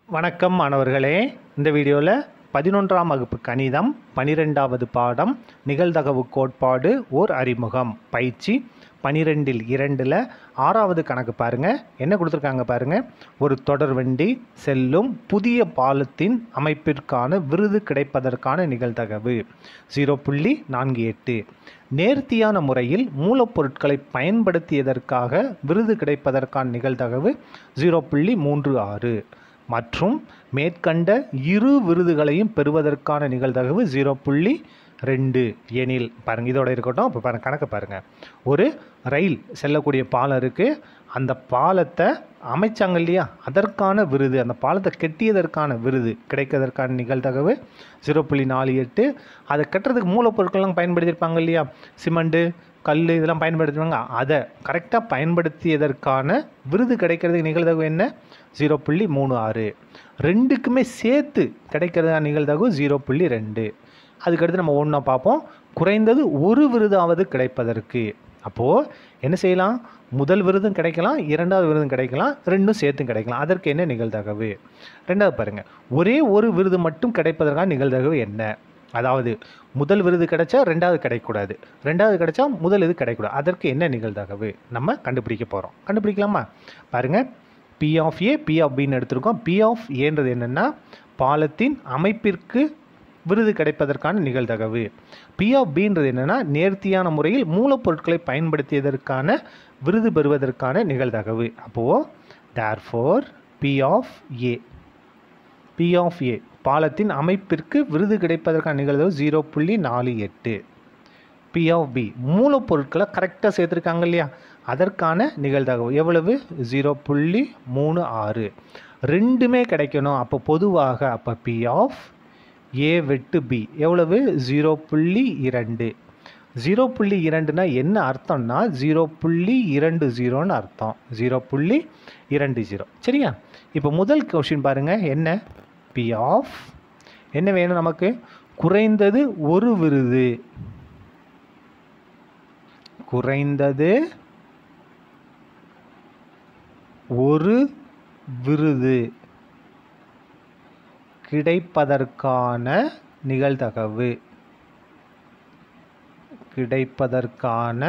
வணக்கம் மாணவர்களே இந்த வீடியோவில் பதினொன்றாம் வகுப்பு கணிதம் பனிரெண்டாவது பாடம் நிகழ்தகவு கோட்பாடு ஓர் அறிமுகம் பயிற்சி பனிரெண்டில் இரண்டில் ஆறாவது கணக்கு பாருங்கள் என்ன கொடுத்துருக்காங்க பாருங்கள் ஒரு தொடர்வண்டி செல்லும் புதிய பாலத்தின் அமைப்பிற்கான விருது கிடைப்பதற்கான நிகழ்தகவு ஜீரோ புள்ளி நான்கு எட்டு நேர்த்தியான முறையில் மூலப்பொருட்களை பயன்படுத்தியதற்காக விருது கிடைப்பதற்கான நிகழ்தகவு ஜீரோ புள்ளி மூன்று ஆறு மற்றும் மேற்கண்ட இரு விருதுகளையும் பெறுவதற்கான நிகழ்தகவு ஜீரோ புள்ளி ரெண்டு எனில் பாருங்கள் இதோட இருக்கட்டும் இப்போ பாருங்க கணக்கு பாருங்கள் ஒரு ரயில் செல்லக்கூடிய பாலம் இருக்குது அந்த பாலத்தை அமைச்சாங்க இல்லையா அதற்கான விருது அந்த பாலத்தை கெட்டியதற்கான விருது கிடைக்கிறதற்கான நிகழ்தகவு ஜீரோ புள்ளி நாலு எட்டு அதை கட்டுறதுக்கு மூலப்பொருட்கள்லாம் பயன்படுத்தியிருப்பாங்க இல்லையா சிமெண்ட்டு கல் இதெல்லாம் பயன்படுத்துவாங்க அதை கரெக்டாக பயன்படுத்தியதற்கான விருது கிடைக்கிறதுக்கு நிகழ்தகவு என்ன ஜீரோ புள்ளி மூணு ஆறு ரெண்டுக்குமே சேர்த்து கிடைக்கிறதா நிகழ்தகவு ஜீரோ புள்ளி ரெண்டு அதுக்கடுத்து நம்ம ஒன்றா பார்ப்போம் குறைந்தது ஒரு விருதாவது கிடைப்பதற்கு அப்போது என்ன செய்யலாம் முதல் விருதும் கிடைக்கலாம் இரண்டாவது விருதும் கிடைக்கலாம் ரெண்டும் சேர்த்தும் கிடைக்கலாம் அதற்கு என்ன நிகழ்தகவு ரெண்டாவது பாருங்கள் ஒரே ஒரு விருது மட்டும் கிடைப்பதற்கான நிகழ்தகவு என்ன அதாவது முதல் விருது கிடைச்சா ரெண்டாவது கிடைக்கக்கூடாது ரெண்டாவது கிடைச்சா முதல் இது கிடைக்கக்கூடாது அதற்கு என்ன நிகழ்தகவு நம்ம கண்டுபிடிக்க போகிறோம் கண்டுபிடிக்கலாமா பாருங்கள் P of A P of பின்னு எடுத்திருக்கோம் பி ஆஃப் ஏன்றது என்னென்னா பாலத்தின் அமைப்பிற்கு விருது கிடைப்பதற்கான நிகழ்தகவு பி ஆஃப் பின்றது என்னென்னா நேர்த்தியான முறையில் மூலப்பொருட்களை பயன்படுத்தியதற்கான விருது பெறுவதற்கான நிகழ்தகவு அப்போது therefore P of A P of A பாலத்தின் அமைப்பிற்கு விருது கிடைப்பதற்கான நிகழ்தகவு ஜீரோ புள்ளி நாலு எட்டு பி ஆஃப் பி மூலப்பொருட்களை கரெக்டாக சேர்த்துருக்காங்க இல்லையா அதற்கான நிகழ்தகவு எவ்வளவு ஜீரோ புள்ளி மூணு ஆறு ரெண்டுமே கிடைக்கணும் அப்போ பொதுவாக அப்போ பி ஆஃப் ஏ வெட்டு பி எவ்வளவு ஜீரோ புள்ளி இரண்டு ஜீரோ புள்ளி இரண்டுனா என்ன அர்த்தம்னா ஜீரோ புள்ளி இரண்டு ஜீரோன்னு அர்த்தம் ஜீரோ புள்ளி இரண்டு ஜீரோ சரியா இப்போ முதல் கொஷின் பாருங்கள் என்ன பி ஆஃப் என்ன வேணும் நமக்கு குறைந்தது ஒரு விருது குறைந்தது ஒரு விருது கிடைப்பதற்கான நிகழ்தகவு கிடைப்பதற்கான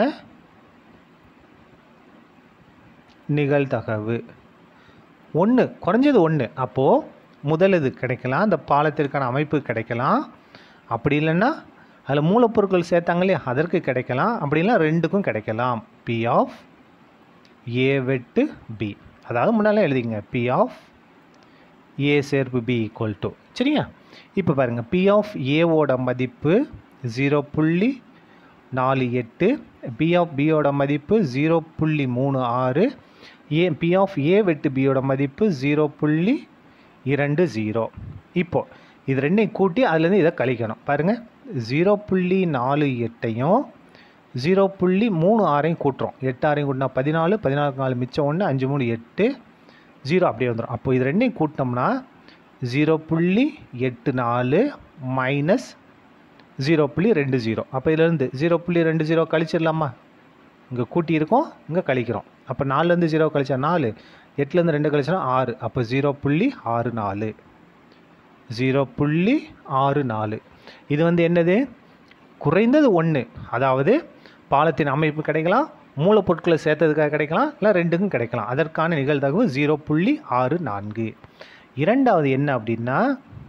நிகழ்தகவு ஒன்று குறைஞ்சது ஒன்று அப்போது முதல் இது கிடைக்கலாம் அந்த பாலத்திற்கான அமைப்பு கிடைக்கலாம் அப்படி இல்லைன்னா அதில் மூலப்பொருட்கள் சேர்த்தாங்க இல்லையா அதற்கு கிடைக்கலாம் அப்படின்னா ரெண்டுக்கும் கிடைக்கலாம் பி ஆஃப் ஏ வெட்டு பி அதாவது முன்னாலே எழுதிங்க பி ஆஃப் ஏ சேர்ப்பு பி ஈக்குவல் டு சரியா இப்போ பாருங்கள் பி ஆஃப் ஏவோட மதிப்பு ஜீரோ புள்ளி நாலு எட்டு பி ஆஃப் பியோட மதிப்பு ஜீரோ புள்ளி மூணு ஆறு ஏ பி ஆஃப் ஏ வெட்டு பியோட மதிப்பு ஜீரோ புள்ளி இரண்டு ஜீரோ இப்போது இது ரெண்டையும் கூட்டி அதுலேருந்து இதை கழிக்கணும் பாருங்கள் ஜீரோ புள்ளி நாலு எட்டையும் ஜீரோ புள்ளி மூணு ஆறையும் கூட்டுறோம் எட்டு ஆறையும் கூட்டினா பதினாலு பதினாலுக்கு நாலு மிச்சம் ஒன்று அஞ்சு மூணு எட்டு ஜீரோ அப்படியே வந்துடும் அப்போ இது ரெண்டையும் கூட்டினோம்னா ஜீரோ புள்ளி எட்டு நாலு மைனஸ் ஜீரோ புள்ளி ரெண்டு ஜீரோ அப்போ இதுலேருந்து ஜீரோ புள்ளி ரெண்டு ஜீரோ கழிச்சிடலாமா இங்கே கூட்டி இருக்கோம் இங்கே கழிக்கிறோம் அப்போ நாலுலேருந்து ஜீரோ கழிச்சா நாலு எட்டுலேருந்து ரெண்டு கழிச்சா ஆறு அப்போ ஜீரோ புள்ளி ஆறு நாலு ஜீரோ புள்ளி ஆறு நாலு இது வந்து என்னது குறைந்தது ஒன்று அதாவது பாலத்தின் அமைப்பு கிடைக்கலாம் மூலப்பொருட்களை சேர்த்ததுக்காக கிடைக்கலாம் இல்லை ரெண்டுக்கும் கிடைக்கலாம் அதற்கான நிகழ்தகவு ஜீரோ புள்ளி ஆறு நான்கு இரண்டாவது என்ன அப்படின்னா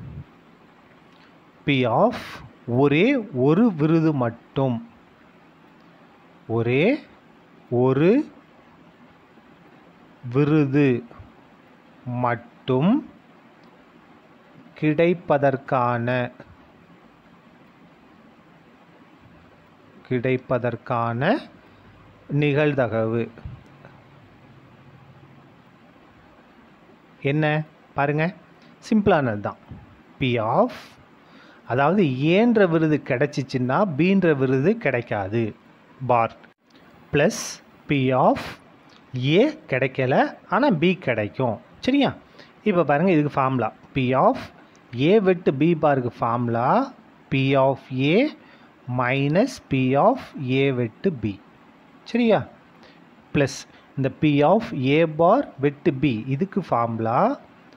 பி ஆஃப் ஒரே ஒரு விருது மட்டும் ஒரே ஒரு விருது மட்டும் கிடைப்பதற்கான கிடைப்பதற்கான நிகழ்தகவு என்ன பாருங்க சிம்பிளானது தான் பி ஆஃப் அதாவது ஏன்ற விருது கிடைச்சிச்சின்னா பீன்ற விருது கிடைக்காது bar plus P of A கிடைக்கல ஆனால் பி கிடைக்கும் சரியா இப்போ பாருங்கள் இதுக்கு ஃபார்முலா பி ஆஃப் ஏ வெட்டு பி பாருக்கு formula P of A minus P of A வெட்டு பி சரியா ப்ளஸ் இந்த பி ஆஃப் ஏ பார் வெட்டு பி இதுக்கு formula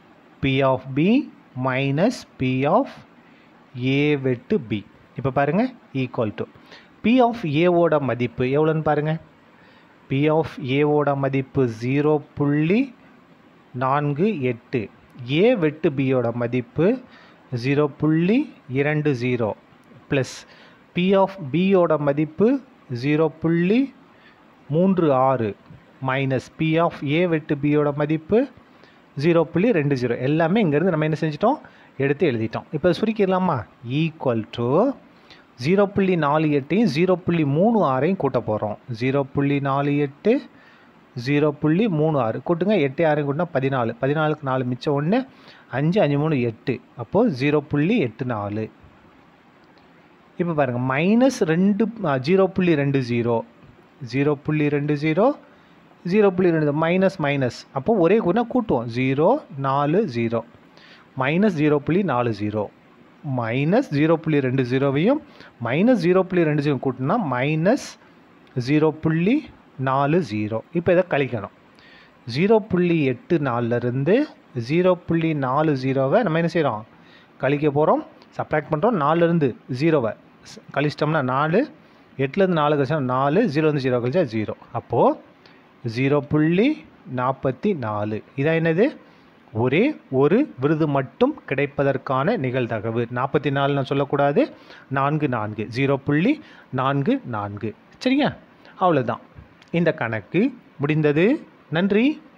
P of P minus P of A வெட்டு பி இப்போ பாருங்கள் ஈக்குவல் டு பி ஆஃப் ஏவோட மதிப்பு எவ்வளோன்னு பாருங்கள் பி ஆஃப் ஏவோட மதிப்பு ஜீரோ புள்ளி நான்கு எட்டு ஏ வெட்டு பியோட மதிப்பு ஜீரோ புள்ளி இரண்டு ஜீரோ ப்ளஸ் பி ஆஃப் பியோட மதிப்பு ஜீரோ புள்ளி மூன்று ஆறு மைனஸ் பி ஆஃப் ஏ வெட்டு பியோட மதிப்பு ஜீரோ புள்ளி ரெண்டு ஜீரோ எல்லாமே இங்கேருந்து நம்ம என்ன செஞ்சிட்டோம் எடுத்து எழுதிட்டோம் இப்போ சுருக்கிடலாமா ஈக்குவல் டு ஜீரோ புள்ளி நாலு எட்டையும் ஜீரோ புள்ளி மூணு ஆறையும் கூட்ட போகிறோம் ஜீரோ புள்ளி நாலு எட்டு ஜீரோ புள்ளி மூணு ஆறு கூட்டுங்க எட்டு ஆறையும் கூட்டினா பதினாலு பதினாலுக்கு நாலு மிச்சம் ஒன்று அஞ்சு அஞ்சு மூணு எட்டு அப்போது ஜீரோ புள்ளி எட்டு நாலு இப்போ பாருங்கள் மைனஸ் ரெண்டு ஜீரோ புள்ளி ரெண்டு ஜீரோ ஜீரோ புள்ளி ரெண்டு ஜீரோ ஜீரோ புள்ளி ரெண்டு மைனஸ் மைனஸ் அப்போது ஒரே கூட்டினா கூட்டுவோம் ஜீரோ நாலு ஜீரோ மைனஸ் ஜீரோ புள்ளி நாலு ஜீரோ மைனஸ் ஜீரோ புள்ளி ரெண்டு ஜீரோவையும் மைனஸ் ஜீரோ புள்ளி ரெண்டு ஜீரோ கூட்டினா மைனஸ் ஜீரோ புள்ளி நாலு ஜீரோ இப்போ இதை கழிக்கணும் ஜீரோ புள்ளி எட்டு நாலுலேருந்து ஜீரோ புள்ளி நாலு ஜீரோவை நம்ம என்ன செய்கிறோம் கழிக்க போகிறோம் சப்ராக்ட் பண்ணுறோம் நாலுலேருந்து ஜீரோவை ஸ்- கழிச்சிட்டோம்னா நாலு எட்டுலேருந்து நாலு கழிச்சா நாலு ஜீரோலேருந்து ஜீரோ கழிச்சா ஜீரோ அப்போது ஜீரோ புள்ளி நாற்பத்தி நாலு இதான் என்னது ஒரே ஒரு விருது மட்டும் கிடைப்பதற்கான நிகழ்தகவு நாற்பத்தி நாலு நான் சொல்லக்கூடாது நான்கு நான்கு ஜீரோ புள்ளி நான்கு நான்கு சரியா அவ்வளோதான் இந்த கணக்கு முடிந்தது நன்றி